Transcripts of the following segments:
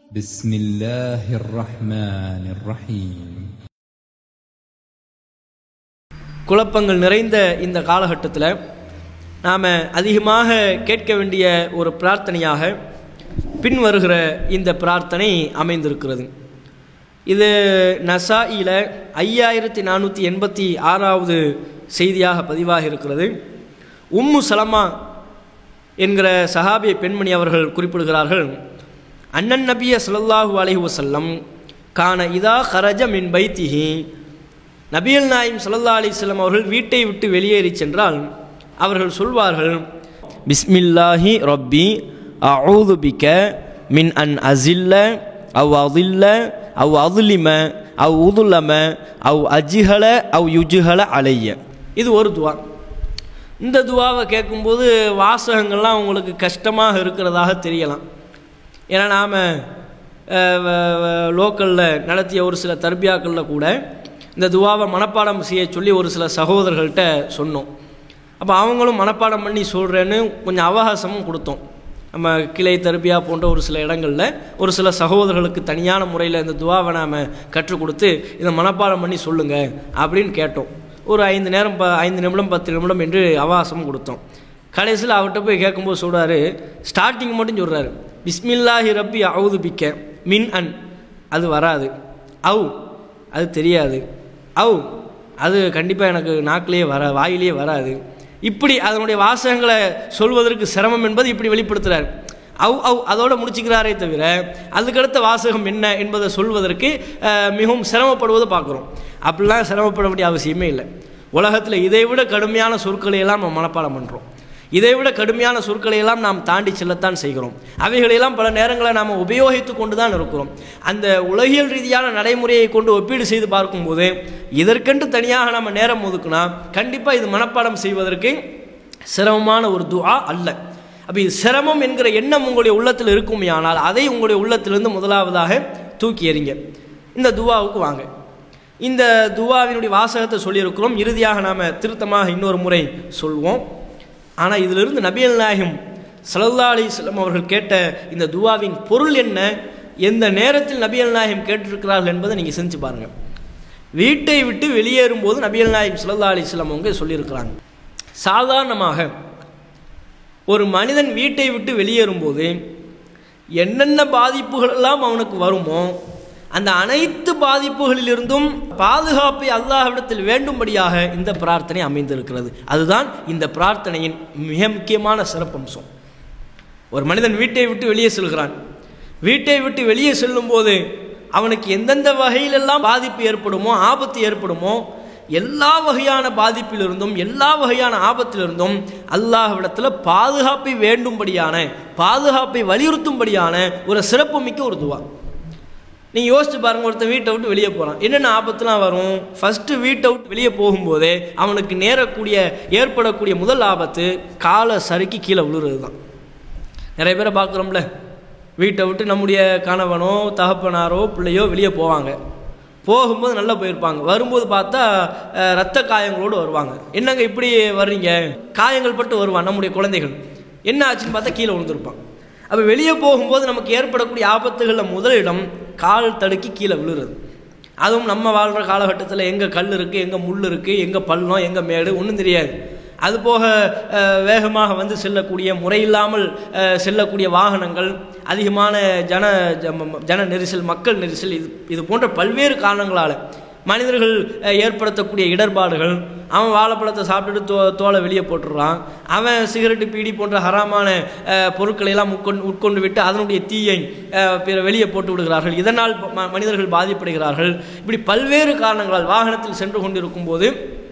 بسم الله الرحمن الرحيم குழப்பங்கள் நிறைந்த இந்த காலகட்டத்தில் நாம் அதிகமாக கேட்க வேண்டிய ஒரு பிரார்த்தனையாக பின்வருகிற இந்த பிரார்த்தனை அமைந்திருக்கிறது இது நசாயில ஐயாயிரத்தி நானூற்றி எண்பத்தி ஆறாவது செய்தியாக பதிவாக இருக்கிறது உம்மு சலமா என்கிற சஹாபிய பெண்மணி அவர்கள் குறிப்பிடுகிறார்கள் அண்ணன் நபிய ஸல்லல்லாஹு அலைஹி வஸல்லம் கான இதா ஹரஜ மின் பைத்திஹி நபியல் நாயிம் ஸல்லல்லா அலிஸ்லாம் அவர்கள் வீட்டை விட்டு வெளியேறி சென்றால் அவர்கள் சொல்வார்கள் பிஸ்மில்லாஹி ரப்பி அஊது பிக மின் அன் அசில்ல அவ் அதில்ல அவ் அதுலிம அவ் உதுலம அவ் அஜிஹல அவ் யுஜுஹல அலைய இது ஒரு துவா இந்த துவாவை கேட்கும்போது வாசகங்கள்லாம் உங்களுக்கு கஷ்டமாக இருக்கிறதாக தெரியலாம் ஏன்னா நாம் லோக்கலில் நடத்திய ஒரு சில தர்பியாக்களில் கூட இந்த துவாவை மனப்பாடம் செய்ய சொல்லி ஒரு சில சகோதரர்கள்ட்ட சொன்னோம் அப்போ அவங்களும் மனப்பாடம் பண்ணி சொல்கிறேன்னு கொஞ்சம் அவகாசமும் கொடுத்தோம் நம்ம கிளை தர்பியா போன்ற ஒரு சில இடங்களில் ஒரு சில சகோதரர்களுக்கு தனியான முறையில் இந்த துவாவை நாம் கற்றுக் கொடுத்து இதை மனப்பாடம் பண்ணி சொல்லுங்கள் அப்படின்னு கேட்டோம் ஒரு ஐந்து நேரம் ப ஐந்து நிமிடம் பத்து நிமிடம் என்று அவகாசம் கொடுத்தோம் கடைசியில் அவர்கிட்ட போய் கேட்கும்போது சொல்கிறாரு ஸ்டார்டிங் மட்டும் சொல்கிறாரு பிஸ்மில்லாஹி ரப்பி அவுது பிக்க மின் அன் அது வராது அவு அது தெரியாது அவு அது கண்டிப்பாக எனக்கு நாக்கிலேயே வர வாயிலேயே வராது இப்படி அதனுடைய வாசகங்களை சொல்வதற்கு சிரமம் என்பது இப்படி வெளிப்படுத்துகிறார் அவ் அவ் அதோட முடிச்சுக்கிறாரே தவிர அதுக்கடுத்த வாசகம் என்ன என்பதை சொல்வதற்கு அஹ், மிகவும் சிரமப்படுவதை பார்க்குறோம் அப்படிலாம் சிரமப்பட வேண்டிய அவசியமே இல்லை உலகத்தில் இதை விட கடுமையான சொற்களை எல்லாம் நம்ம மனப்பாடம் பண்ணுறோம் இதை விட கடுமையான சொற்களை எல்லாம் நாம் தாண்டி செல்லத்தான் செய்கிறோம் அவைகளெல்லாம் பல நேரங்களில் நாம் உபயோகித்து கொண்டு தான் இருக்கிறோம் அந்த உலகியல் ரீதியான நடைமுறையை கொண்டு ஒப்பீடு செய்து பார்க்கும்போது இதற்கென்று தனியாக நம்ம நேரம் ஒதுக்குனா கண்டிப்பாக இது மனப்பாடம் செய்வதற்கு சிரமமான ஒரு துஆ அல்ல அப்போ இது சிரமம் என்கிற எண்ணம் உங்களுடைய உள்ளத்தில் இருக்குமே ஆனால் அதை உங்களுடைய உள்ளத்திலிருந்து முதலாவதாக தூக்கி எறிங்க இந்த துவாவுக்கு வாங்க இந்த துவாவினுடைய வாசகத்தை சொல்லியிருக்கிறோம் இறுதியாக நாம் திருத்தமாக இன்னொரு முறை சொல்வோம் ஆனால் இதிலிருந்து நபியல் நாயகம் சல்லல்லா அலிஸ்லாம் அவர்கள் கேட்ட இந்த துவாவின் பொருள் என்ன எந்த நேரத்தில் நபியல் நாயகம் கேட்டிருக்கிறார்கள் என்பதை நீங்கள் செஞ்சு பாருங்கள் வீட்டை விட்டு வெளியேறும்போது நபியல் நாயகம் சல்லல்லா அலிஸ்லாம் அவங்க சொல்லியிருக்கிறாங்க சாதாரணமாக ஒரு மனிதன் வீட்டை விட்டு வெளியேறும்போது என்னென்ன பாதிப்புகள் எல்லாம் அவனுக்கு வருமோ அந்த அனைத்து பாதிப்புகளிலிருந்தும் பாதுகாப்பை அல்லாஹ்விடத்தில் வேண்டும்படியாக இந்த பிரார்த்தனை அமைந்திருக்கிறது அதுதான் இந்த பிரார்த்தனையின் மிக முக்கியமான சிறப்பம்சம் ஒரு மனிதன் வீட்டை விட்டு வெளியே செல்கிறான் வீட்டை விட்டு வெளியே செல்லும்போது அவனுக்கு எந்தெந்த வகையிலெல்லாம் பாதிப்பு ஏற்படுமோ ஆபத்து ஏற்படுமோ எல்லா வகையான பாதிப்பிலிருந்தும் எல்லா வகையான ஆபத்திலிருந்தும் அல்லாஹ்விடத்தில் பாதுகாப்பை வேண்டும்படியான பாதுகாப்பை வலியுறுத்தும்படியான ஒரு சிறப்புமிக்க ஒரு துவா நீங்கள் யோசிச்சு பாருங்க ஒருத்தன் வீட்டை விட்டு வெளியே போகிறான் என்னென்ன ஆபத்துலாம் வரும் ஃபஸ்ட்டு வீட்டை விட்டு வெளியே போகும்போதே அவனுக்கு நேரக்கூடிய ஏற்படக்கூடிய முதல் ஆபத்து காலை சறுக்கி கீழே விழுறது தான் நிறைய பேரை பார்க்குறோம்ல வீட்டை விட்டு நம்முடைய கணவனோ தகப்பனாரோ பிள்ளையோ வெளியே போவாங்க போகும்போது நல்லா போயிருப்பாங்க வரும்போது பார்த்தா அஹ், ரத்த காயங்களோடு வருவாங்க என்னங்க இப்படி வர்றீங்க காயங்கள் பட்டு வருவான் நம்முடைய குழந்தைகள் என்ன ஆச்சுன்னு பார்த்தா கீழே விழுந்திருப்பான் அப்போ வெளியே போகும்போது நமக்கு ஏற்படக்கூடிய ஆபத்துகளில் முதலிடம் கால் தடுக்கி கீழே விழுறது அதுவும் நம்ம வாழ்கிற காலகட்டத்தில் எங்கே கல் இருக்குது எங்கே முள் இருக்குது எங்கே பள்ளம் எங்கே மேடு ஒன்றும் தெரியாது அது போக அஹ், வேகமாக வந்து செல்லக்கூடிய முறையில்லாமல் அஹ், செல்லக்கூடிய வாகனங்கள் அதிகமான ஜன ஜம- ஜன நெரிசல் மக்கள் நெரிசல் இது இது போன்ற பல்வேறு காரணங்களால் மனிதர்கள் அஹ், ஏற்படுத்தக்கூடிய இடர்பாடுகள் அவன் வாழைப்பழத்தை சாப்பிட்டுட்டு தோ தோலை வெளியே போட்டுடுறான் அவன் சிகரெட்டு பீடி போன்ற ஹராமான அஹ், பொருட்களை எல்லாம் உட்கொண்டு உட்கொண்டு விட்டு அதனுடைய தீயை அஹ், பிற வெளியே போட்டு விடுகிறார்கள் இதனால் ம- மனிதர்கள் பாதிப்படைகிறார்கள் இப்படி பல்வேறு காரணங்களால் வாகனத்தில் சென்று கொண்டிருக்கும் போது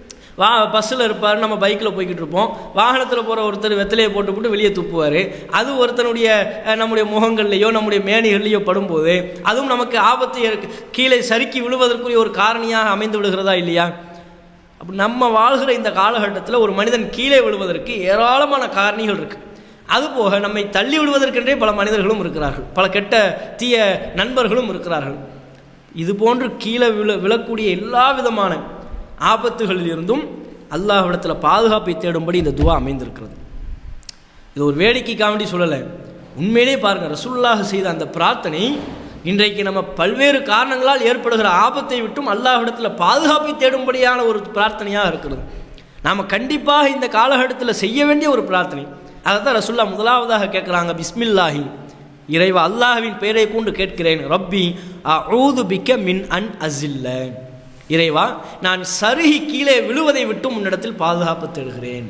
வா பஸ்ஸில் இருப்பார் நம்ம பைக்கில் போய்கிட்டு இருப்போம் வாகனத்தில் போகிற ஒருத்தர் வெத்தலையை போட்டு போட்டு வெளியே துப்புவார் அது ஒருத்தனுடைய அஹ், நம்முடைய முகங்கள்லேயோ நம்முடைய மேனிகள்லேயோ படும்போது அதுவும் நமக்கு ஆபத்தை ஏற்க- கீழே சறுக்கி விழுவதற்குரிய ஒரு காரணியாக அமைந்து விடுகிறதா இல்லையா அப்படி நம்ம வாழ்கிற இந்த காலகட்டத்தில் ஒரு மனிதன் கீழே விழுவதற்கு ஏராளமான காரணிகள் இருக்குது அதுபோக நம்மை தள்ளி விடுவதற்கென்றே பல மனிதர்களும் இருக்கிறார்கள் பல கெட்ட தீய நண்பர்களும் இருக்கிறார்கள் இது போன்று கீழே விழ விழக்கூடிய எல்லா விதமான ஆபத்துகளில் இருந்தும் அல்லாஹ்விடத்தில் பாதுகாப்பை தேடும்படி இந்த துவா அமைந்திருக்கிறது இது ஒரு வேடிக்கைக்காக வேண்டி சொல்லலை உண்மையிலே பாருங்கள் ரசூலுல்லாஹ் செய்த அந்த பிரார்த்தனை இன்றைக்கு நம்ம பல்வேறு காரணங்களால் ஏற்படுகிற ஆபத்தை விட்டும் அல்லாஹ்விடத்தில் பாதுகாப்பை தேடும்படியான ஒரு பிரார்த்தனையாக இருக்கிறது நாம் கண்டிப்பாக இந்த காலகட்டத்தில் செய்ய வேண்டிய ஒரு பிரார்த்தனை அதை தான் ரசுல்லா முதலாவதாக கேட்குறாங்க பிஸ்மில்லாஹி இறைவா அல்லாஹ்வின் பெயரை கொண்டு கேட்கிறேன் ரப்பி அஊது பிக்க மின் அன் அசில்ல இறைவா நான் சருகி கீழே விழுவதை விட்டும் உன்னிடத்தில் பாதுகாப்பு தேடுகிறேன்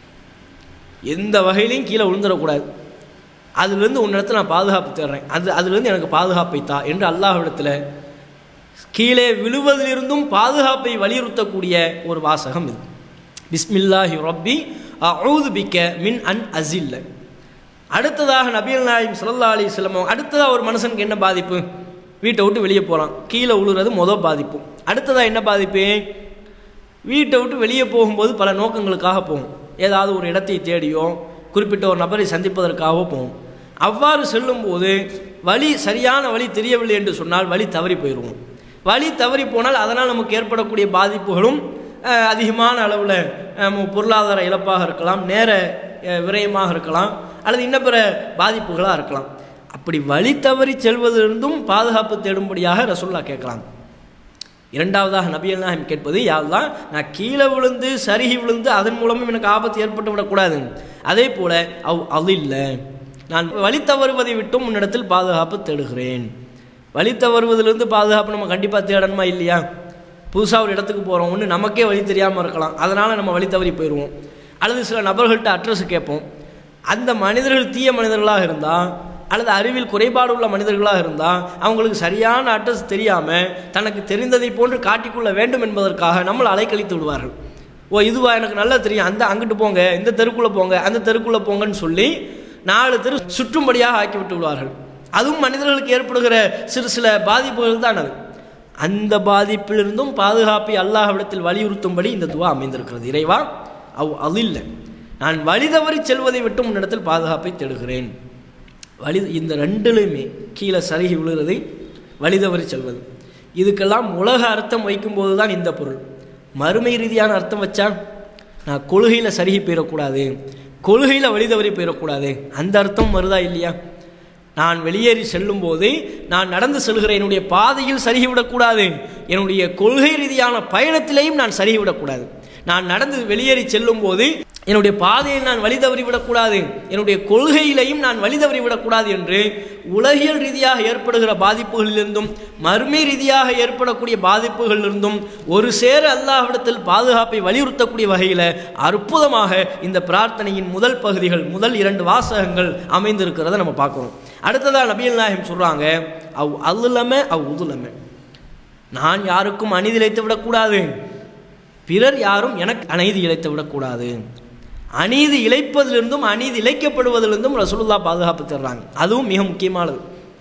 எந்த வகையிலையும் கீழே விழுந்துடக்கூடாது அதுலேருந்து உன்னிடத்தில் நான் பாதுகாப்பு தேடுறேன் அது அதுலேருந்து எனக்கு பாதுகாப்பை தா என்று அல்லாஹ்விடத்தில் கீழே விழுவதிலிருந்தும் பாதுகாப்பை வலியுறுத்தக்கூடிய ஒரு வாசகம் இது பிஸ்மில்லாஹி ரப்பி அஊது பிக்க மின் அன் அசில்ல அடுத்ததாக நபியல் நாயம் சல்லா அலி செல்லமோ அடுத்ததாக ஒரு மனுஷனுக்கு என்ன பாதிப்பு வீட்டை விட்டு வெளியே போகிறான் கீழே விழுறது மொதல் பாதிப்பு அடுத்ததாக என்ன பாதிப்பு வீட்டை விட்டு வெளியே போகும்போது பல நோக்கங்களுக்காக போகும் ஏதாவது ஒரு இடத்தை தேடியோ குறிப்பிட்ட ஒரு நபரை சந்திப்பதற்காகவோ போகும் அவ்வாறு செல்லும்போது வழி சரியான வழி தெரியவில்லை என்று சொன்னால் வழி தவறி போயிடுவோம் வழி தவறி போனால் அதனால் நமக்கு ஏற்படக்கூடிய பாதிப்புகளும் அஹ், அதிகமான அளவில் அஹ், பொருளாதார இழப்பாக இருக்கலாம் நேர அஹ், விரயமாக இருக்கலாம் அல்லது இன்ன பிற பாதிப்புகளாக இருக்கலாம் அப்படி வழி தவறி செல்வதிலிருந்தும் பாதுகாப்பு தேடும்படியாக ரசுல்லா கேட்கலாம் இரண்டாவதாக நபியல் நாயம் கேட்பது யாரெல்லாம் நான் கீழே விழுந்து சருகி விழுந்து அதன் மூலமும் எனக்கு ஆபத்து ஏற்பட்டு விடக்கூடாது அதே போல அவ் அது இல்லை நான் வழி தவறுவதை விட்டும் உன்னிடத்தில் பாதுகாப்பு தேடுகிறேன் வழி தவறுவதிலிருந்து பாதுகாப்பு நம்ம கண்டிப்பாக தேடணுமா இல்லையா புதுசாக ஒரு இடத்துக்கு போகிறோம் ஒன்று நமக்கே வழி தெரியாமல் இருக்கலாம் அதனால் நம்ம வழி தவறி போயிடுவோம் அல்லது சில நபர்கள்ட்ட அட்ரஸ் கேட்போம் அந்த மனிதர்கள் தீய மனிதர்களாக இருந்தால் அல்லது அறிவில் குறைபாடு உள்ள மனிதர்களாக இருந்தால் அவங்களுக்கு சரியான அட்ரஸ் தெரியாமல் தனக்கு தெரிந்ததை போன்று காட்டிக்கொள்ள வேண்டும் என்பதற்காக நம்மளை அலைக்கழித்து விடுவார்கள் ஓ இதுவா எனக்கு நல்லா தெரியும் அந்த அங்கிட்டு போங்க இந்த தெருக்குள்ளே போங்க அந்த தெருக்குள்ளே போங்கன்னு சொல்லி நாலு தெரு சுற்றும்படியாக ஆக்கி விட்டு விடுவார்கள் அதுவும் மனிதர்களுக்கு ஏற்படுகிற சிறு சில பாதிப்புகள் தான் அது அந்த பாதிப்பிலிருந்தும் பாதுகாப்பை அல்லாஹ்விடத்தில் வலியுறுத்தும்படி இந்த துவா அமைந்திருக்கிறது இறைவா அவ் அதில்ல நான் வழி தவறி செல்வதை விட்டு உன்னிடத்தில் பாதுகாப்பை தேடுகிறேன் வழி இந்த ரெண்டுலையுமே கீழே சருகி விழுகிறது வழி தவறி செல்வது இதுக்கெல்லாம் உலக அர்த்தம் வைக்கும்போது தான் இந்த பொருள் மறுமை ரீதியான அர்த்தம் வச்சா நான் கொள்கையில் சருகி போயிடக்கூடாது கொள்கையில் வழி தவறி போயிடக்கூடாது அந்த அர்த்தம் வருதா இல்லையா நான் வெளியேறி செல்லும்போது நான் நடந்து செல்கிற என்னுடைய பாதையில் சருகிவிடக்கூடாது என்னுடைய கொள்கை ரீதியான பயணத்திலேயும் நான் சருகிவிடக்கூடாது நான் நடந்து வெளியேறி செல்லும்போது என்னுடைய பாதையில் நான் வழி தவறி விடக்கூடாது என்னுடைய கொள்கையிலையும் நான் வழி தவறி விடக்கூடாது என்று உலகியல் ரீதியாக ஏற்படுகிற பாதிப்புகளிலிருந்தும் மறுமை ரீதியாக ஏற்படக்கூடிய பாதிப்புகளிலிருந்தும் ஒரு சேர அல்லாஹ்விடத்தில் பாதுகாப்பை வலியுறுத்தக்கூடிய வகையில் அற்புதமாக இந்த பிரார்த்தனையின் முதல் பகுதிகள் முதல் இரண்டு வாசகங்கள் அமைந்திருக்கிறத நம்ம பார்க்குறோம் அடுத்ததாக நபியல் நாயகம் சொல்கிறாங்க அவ் அல்லம அவ் உதுலம நான் யாருக்கும் அநீதி இழைத்து விடக்கூடாது பிறர் யாரும் எனக்கு அநீதி இழைத்து விடக்கூடாது அநீதி இழைப்பதிலிருந்தும் அநீதி இழைக்கப்படுவதிலிருந்தும் ரசூலுல்லா பாதுகாப்பு தர்றாங்க அதுவும் மிக முக்கியமானது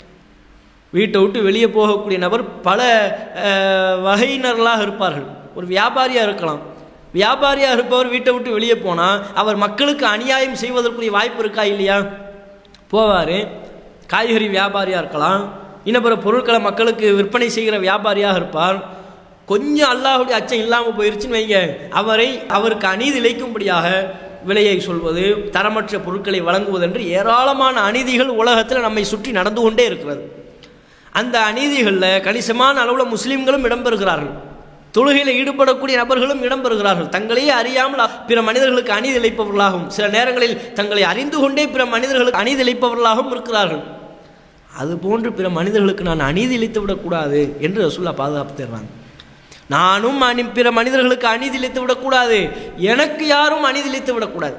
வீட்டை விட்டு வெளியே போகக்கூடிய நபர் பல அஹ், வகையினர்களாக இருப்பார்கள் ஒரு வியாபாரியாக இருக்கலாம் வியாபாரியாக இருப்பவர் வீட்டை விட்டு வெளியே போனால் அவர் மக்களுக்கு அநியாயம் செய்வதற்குரிய வாய்ப்பு இருக்கா இல்லையா போவார் காய்கறி வியாபாரியாக இருக்கலாம் இன்னும் பிற பொருட்களை மக்களுக்கு விற்பனை செய்கிற வியாபாரியாக இருப்பார் கொஞ்சம் அல்லாஹுடைய அச்சம் இல்லாமல் போயிருச்சுன்னு வைங்க அவரை அவருக்கு அநீதி இழைக்கும்படியாக விலையை சொல்வது தரமற்ற பொருட்களை வழங்குவது என்று ஏராளமான அநீதிகள் உலகத்தில் நம்மை சுற்றி நடந்து கொண்டே இருக்கிறது அந்த அநீதிகளில் கணிசமான அளவில் முஸ்லீம்களும் இடம்பெறுகிறார்கள் தொழுகையில் ஈடுபடக்கூடிய நபர்களும் இடம்பெறுகிறார்கள் தங்களையே அறியாமல் பிற மனிதர்களுக்கு அநீதி இழைப்பவர்களாகவும் சில நேரங்களில் தங்களை அறிந்து கொண்டே பிற மனிதர்களுக்கு அநீதி இழைப்பவர்களாகவும் இருக்கிறார்கள் அதுபோன்று பிற மனிதர்களுக்கு நான் அநீதி இழைத்து விடக்கூடாது என்று ரசூல்லா பாதுகாப்பு தர்றாங்க நானும் அனி பிற மனிதர்களுக்கு அநீதி இழைத்து விடக்கூடாது எனக்கு யாரும் அநீதி இழைத்து விடக்கூடாது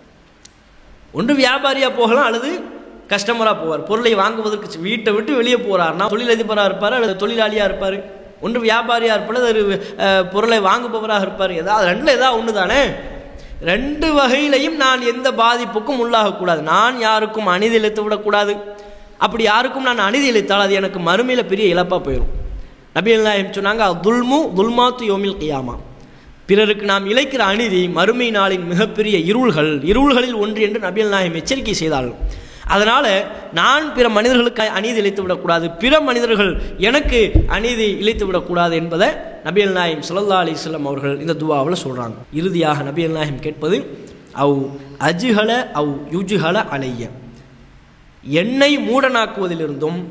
ஒன்று வியாபாரியாக போகலாம் அல்லது கஸ்டமராக போவார் பொருளை வாங்குவதற்கு சி- வீட்டை விட்டு வெளியே போகிறார்னா தொழிலதிபராக இருப்பார் அல்லது தொழிலாளியாக இருப்பார் ஒன்று வியாபாரியாக இருப்பார் அல்லது ஒரு அஹ், பொருளை வாங்குபவராக இருப்பார் ஏதாவது ரெண்டில் ஏதாவது ஒன்று தானே ரெண்டு வகையிலையும் நான் எந்த பாதிப்புக்கும் உள்ளாகக்கூடாது நான் யாருக்கும் அநீதி இழைத்து விடக்கூடாது அப்படி யாருக்கும் நான் அநீதி இழைத்தால் அது எனக்கு மறுமையில் பெரிய இழப்பாக போயிடும் நபிகள் நாயகம் சொன்னாங்க துல்மு துல்மாத்து யோமில் கியாமா பிறருக்கு நாம் இழைக்கிற அநீதி மறுமை நாளின் மிகப்பெரிய இருள்கள் இருள்களில் ஒன்று என்று நபிகள் நாயகம் எச்சரிக்கை செய்தார்கள் அதனால் நான் பிற மனிதர்களுக்கு அநீதி இழைத்து விடக்கூடாது பிற மனிதர்கள் எனக்கு அநீதி இழைத்து விடக்கூடாது என்பதை நபிகள் நாயம் ஸல்லல்லாஹு அலைஹி வஸல்லம் அவர்கள் இந்த துவாவில் சொல்கிறாங்க இறுதியாக நபிகள் நாயம் கேட்பது அவ் அஜுஹல அவ் யுஜுஹல அலைய என்னை மூடனாக்குவதிலிருந்தும்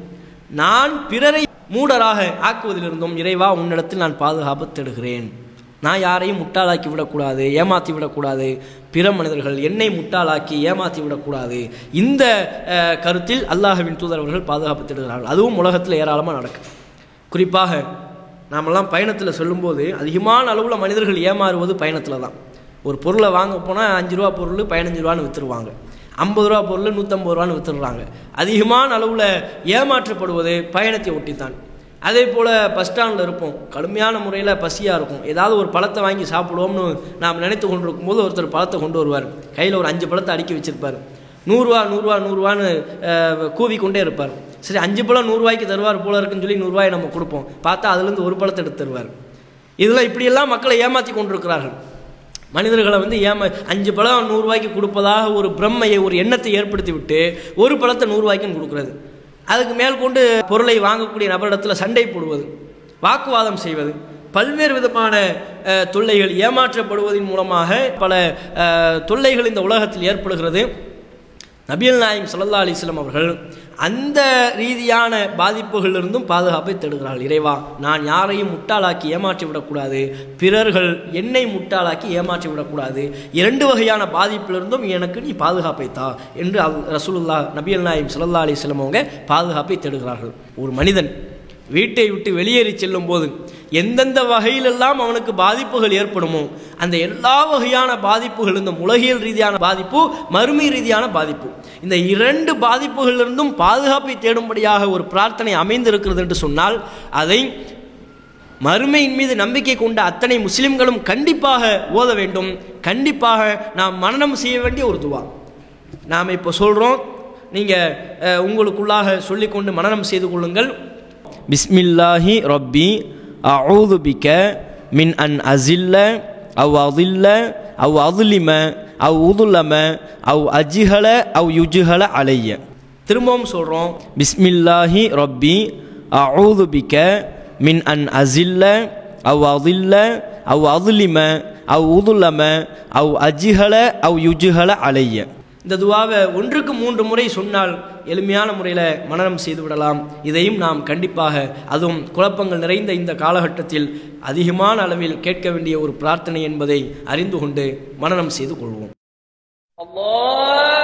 நான் பிறரை மூடராக ஆக்குவதிலிருந்தும் இறைவா உன்னிடத்தில் நான் பாதுகாப்பு தேடுகிறேன் நான் யாரையும் முட்டாளாக்கி விடக்கூடாது ஏமாற்றி விடக்கூடாது பிற மனிதர்கள் என்னை முட்டாளாக்கி ஏமாற்றி விடக்கூடாது இந்த அஹ், கருத்தில் அல்லாஹ்வின் தூதரவர்கள் பாதுகாப்பு தேடுகிறார்கள் அதுவும் உலகத்தில் ஏராளமாக நடக்கும் குறிப்பாக நாமெல்லாம் பயணத்தில் சொல்லும்போது அதிகமான அளவில் மனிதர்கள் ஏமாறுவது பயணத்தில் தான் ஒரு பொருளை வாங்க போனால் அஞ்சு ரூபா பொருள் பதினஞ்சு ரூபான்னு விற்றுருவாங்க ஐம்பது ரூபா பொருள் நூற்றம்பது ரூபான்னு விற்றுடுறாங்க அதிகமான அளவில் ஏமாற்றப்படுவது பயணத்தை ஒட்டித்தான் அதே போல் பஸ் ஸ்டாண்டில் இருப்போம் கடுமையான முறையில் பசியாக இருக்கும் ஏதாவது ஒரு பழத்தை வாங்கி சாப்பிடுவோம்னு நாம் நினைத்து கொண்டு இருக்கும்போது ஒருத்தர் பழத்தை கொண்டு வருவார் கையில் ஒரு அஞ்சு பழத்தை அடுக்கி வச்சிருப்பார் நூறுரூவா நூறுரூவா நூறுரூவான்னு கூவிக்கொண்டே இருப்பார் சரி அஞ்சு பழம் நூறுரூவாய்க்கு தருவார் போல இருக்குன்னு சொல்லி நூறுரூவாயை நம்ம கொடுப்போம் பார்த்தா அதுலேருந்து ஒரு பழத்தை எடுத்து தருவார் இதில் இப்படியெல்லாம் மக்களை ஏமாற்றி கொண்டிருக்கிறார்கள் மனிதர்களை வந்து ஏமா அஞ்சு பழம் நூறுரூவாய்க்கு கொடுப்பதாக ஒரு பிரம்மையை ஒரு எண்ணத்தை ஏற்படுத்தி விட்டு ஒரு பழத்தை நூறுரூவாய்க்குன்னு கொடுக்குறது அதுக்கு மேல் கொண்டு பொருளை வாங்கக்கூடிய நபரிடத்தில் சண்டை போடுவது வாக்குவாதம் செய்வது பல்வேறு விதமான அஹ், தொல்லைகள் ஏமாற்றப்படுவதன் மூலமாக பல அஹ், தொல்லைகள் இந்த உலகத்தில் ஏற்படுகிறது நபியல் நாயம் சல்லா அலிஸ்லாம் அவர்கள் அந்த ரீதியான பாதிப்புகளிலிருந்தும் பாதுகாப்பை தேடுகிறார்கள் இறைவா நான் யாரையும் முட்டாளாக்கி ஏமாற்றி விடக்கூடாது பிறர்கள் என்னை முட்டாளாக்கி ஏமாற்றி விடக்கூடாது இரண்டு வகையான பாதிப்பிலிருந்தும் எனக்கு நீ பாதுகாப்பை தா என்று அல் ரசூலுல்லா நபியல் நாயம் சல்லா அலிஸ்லாம் அவங்க பாதுகாப்பை தேடுகிறார்கள் ஒரு மனிதன் வீட்டை விட்டு வெளியேறி செல்லும் போது எந்தெந்த வகையிலெல்லாம் அவனுக்கு பாதிப்புகள் ஏற்படுமோ அந்த எல்லா வகையான பாதிப்புகள் இந்த உலகியல் ரீதியான பாதிப்பு மறுமை ரீதியான பாதிப்பு இந்த இரண்டு பாதிப்புகளிலிருந்தும் பாதுகாப்பை தேடும்படியாக ஒரு பிரார்த்தனை அமைந்திருக்கிறது என்று சொன்னால் அதை மறுமையின் மீது நம்பிக்கை கொண்ட அத்தனை முஸ்லிம்களும் கண்டிப்பாக ஓத வேண்டும் கண்டிப்பாக நாம் மனனம் செய்ய வேண்டிய ஒரு துவா நாம் இப்போ சொல்கிறோம் நீங்கள் உங்களுக்குள்ளாக சொல்லிக்கொண்டு மனனம் செய்து கொள்ளுங்கள் பிஸ்மில்லாஹி ரப்பி அஊது பிக மின் அன் அசில்ல அவ் அதில்ல அவ் அதுலிம அவ் உதுலம அவ் அஜிஹல அவ் யுஜிஹல அலைய திரும்பவும் சொல்கிறோம் பிஸ்மில்லாஹி ரப்பி அஊது பிக மின் அன் அசில்ல அவ் அதில்ல அவ் அதுலிம அவ் உதுலம அவ் அஜிஹல அவ் யுஜிஹல அலைய இந்த துவாவை ஒன்றுக்கு மூன்று முறை சொன்னால் எளிமையான முறையில் மனனம் செய்து விடலாம் இதையும் நாம் கண்டிப்பாக அதுவும் குழப்பங்கள் நிறைந்த இந்த காலகட்டத்தில் அதிகமான அளவில் கேட்க வேண்டிய ஒரு பிரார்த்தனை என்பதை அறிந்து கொண்டு மனனம் செய்து கொள்வோம் الله